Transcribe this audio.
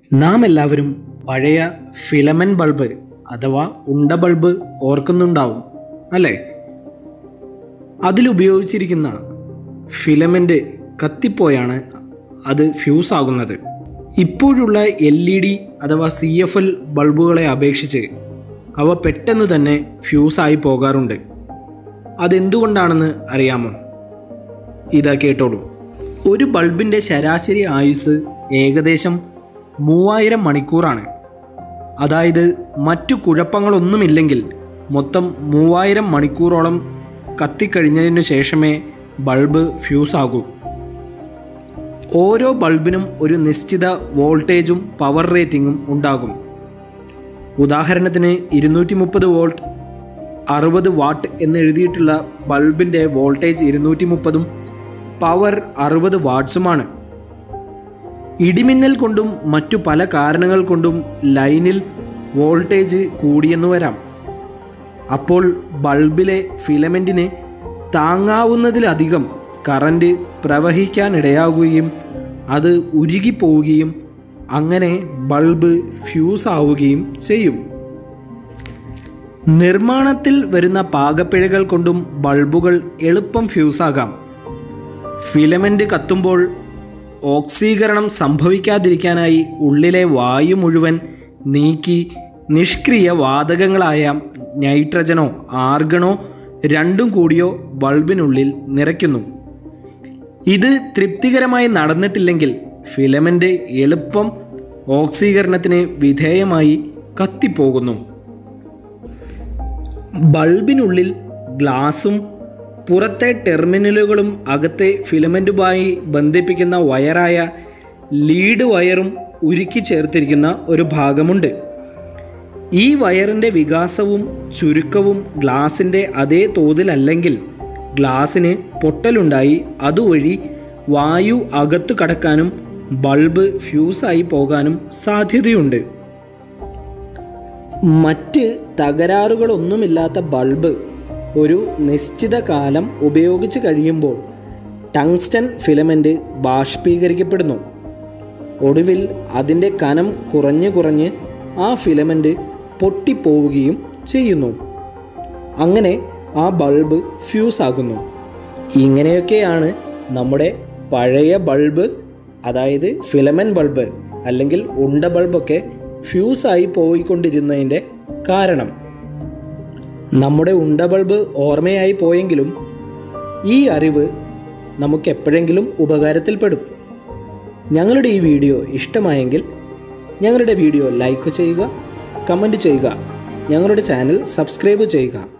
നാം എല്ലാവരും പഴയ ഫിലമൻ ബൾബ് അഥവാ ഉണ്ട ബൾബ് ഓർക്കുന്നുണ്ടാവും അല്ലേ അതിലുപയോഗിച്ചിരിക്കുന്ന ഫിലമെൻ്റ് കത്തിപ്പോയാണ് അത് ഫ്യൂസ് ആകുന്നത് ഇപ്പോഴുള്ള എൽ ഇ ഡി അഥവാ സി എഫ് എൽ ബൾബുകളെ അപേക്ഷിച്ച് അവ പെട്ടെന്ന് തന്നെ ഫ്യൂസായി പോകാറുണ്ട് അതെന്തുകൊണ്ടാണെന്ന് അറിയാമോ ഇതാ കേട്ടോളൂ ഒരു ബൾബിൻ്റെ ശരാശരി ആയുസ് ഏകദേശം മൂവായിരം മണിക്കൂറാണ് അതായത് മറ്റു കുഴപ്പങ്ങളൊന്നുമില്ലെങ്കിൽ മൊത്തം മൂവായിരം മണിക്കൂറോളം കത്തിക്കഴിഞ്ഞതിനു ശേഷമേ ബൾബ് ഫ്യൂസ് ആകൂ ഓരോ ബൾബിനും ഒരു നിശ്ചിത വോൾട്ടേജും പവർ റേറ്റിംഗും ഉണ്ടാകും ഉദാഹരണത്തിന് ഇരുന്നൂറ്റി മുപ്പത് വോൾട്ട് അറുപത് വാട്ട് എന്ന് എഴുതിയിട്ടുള്ള ബൾബിൻ്റെ വോൾട്ടേജ് ഇരുന്നൂറ്റി മുപ്പതും പവർ അറുപത് വാട്ട്സുമാണ് ഇടിമിന്നൽ കൊണ്ടും മറ്റു പല കാരണങ്ങൾ കൊണ്ടും ലൈനിൽ വോൾട്ടേജ് കൂടിയെന്നു വരാം അപ്പോൾ ബൾബിലെ ഫിലമെൻറ്റിന് താങ്ങാവുന്നതിലധികം കറണ്ട് പ്രവഹിക്കാനിടയാകുകയും അത് ഉരുകിപ്പോവുകയും അങ്ങനെ ബൾബ് ഫ്യൂസ് ആവുകയും ചെയ്യും നിർമ്മാണത്തിൽ വരുന്ന പാകപ്പിഴകൾ കൊണ്ടും ബൾബുകൾ എളുപ്പം ഫ്യൂസാകാം ഫിലമെൻ്റ് കത്തുമ്പോൾ ഓക്സീകരണം സംഭവിക്കാതിരിക്കാനായി ഉള്ളിലെ വായു മുഴുവൻ നീക്കി നിഷ്ക്രിയ വാതകങ്ങളായ നൈട്രജനോ ആർഗണോ രണ്ടും കൂടിയോ ബൾബിനുള്ളിൽ നിറയ്ക്കുന്നു ഇത് തൃപ്തികരമായി നടന്നിട്ടില്ലെങ്കിൽ ഫിലമെൻ്റ് എളുപ്പം ഓക്സീകരണത്തിന് വിധേയമായി കത്തിപ്പോകുന്നു ബൾബിനുള്ളിൽ ഗ്ലാസും പുറത്തെ ടെർമിനലുകളും അകത്തെ ഫിലമെൻറ്റുമായി ബന്ധിപ്പിക്കുന്ന വയറായ ലീഡ് വയറും ഉരുക്കി ചേർത്തിരിക്കുന്ന ഒരു ഭാഗമുണ്ട് ഈ വയറിൻ്റെ വികാസവും ചുരുക്കവും ഗ്ലാസിൻ്റെ അതേ തോതിലല്ലെങ്കിൽ ഗ്ലാസ്സിന് പൊട്ടലുണ്ടായി അതുവഴി വായു അകത്തു കടക്കാനും ബൾബ് ഫ്യൂസായി പോകാനും സാധ്യതയുണ്ട് മറ്റ് തകരാറുകളൊന്നുമില്ലാത്ത ബൾബ് ഒരു നിശ്ചിത കാലം ഉപയോഗിച്ച് കഴിയുമ്പോൾ ടങ്സ്റ്റൺ ഫിലമെൻ്റ് ബാഷ്പീകരിക്കപ്പെടുന്നു ഒടുവിൽ അതിൻ്റെ കനം കുറഞ്ഞ് കുറഞ്ഞ് ആ ഫിലമെൻ്റ് പൊട്ടിപ്പോവുകയും ചെയ്യുന്നു അങ്ങനെ ആ ബൾബ് ഫ്യൂസ് ആകുന്നു ഇങ്ങനെയൊക്കെയാണ് നമ്മുടെ പഴയ ബൾബ് അതായത് ഫിലമൻ ബൾബ് അല്ലെങ്കിൽ ഉണ്ട ബൾബൊക്കെ ഫ്യൂസായി പോയിക്കൊണ്ടിരുന്നതിൻ്റെ കാരണം നമ്മുടെ ഉണ്ട ബൾബ് ഓർമ്മയായി പോയെങ്കിലും ഈ അറിവ് നമുക്ക് എപ്പോഴെങ്കിലും ഉപകാരത്തിൽപ്പെടും ഞങ്ങളുടെ ഈ വീഡിയോ ഇഷ്ടമായെങ്കിൽ ഞങ്ങളുടെ വീഡിയോ ലൈക്ക് ചെയ്യുക കമൻറ്റ് ചെയ്യുക ഞങ്ങളുടെ ചാനൽ സബ്സ്ക്രൈബ് ചെയ്യുക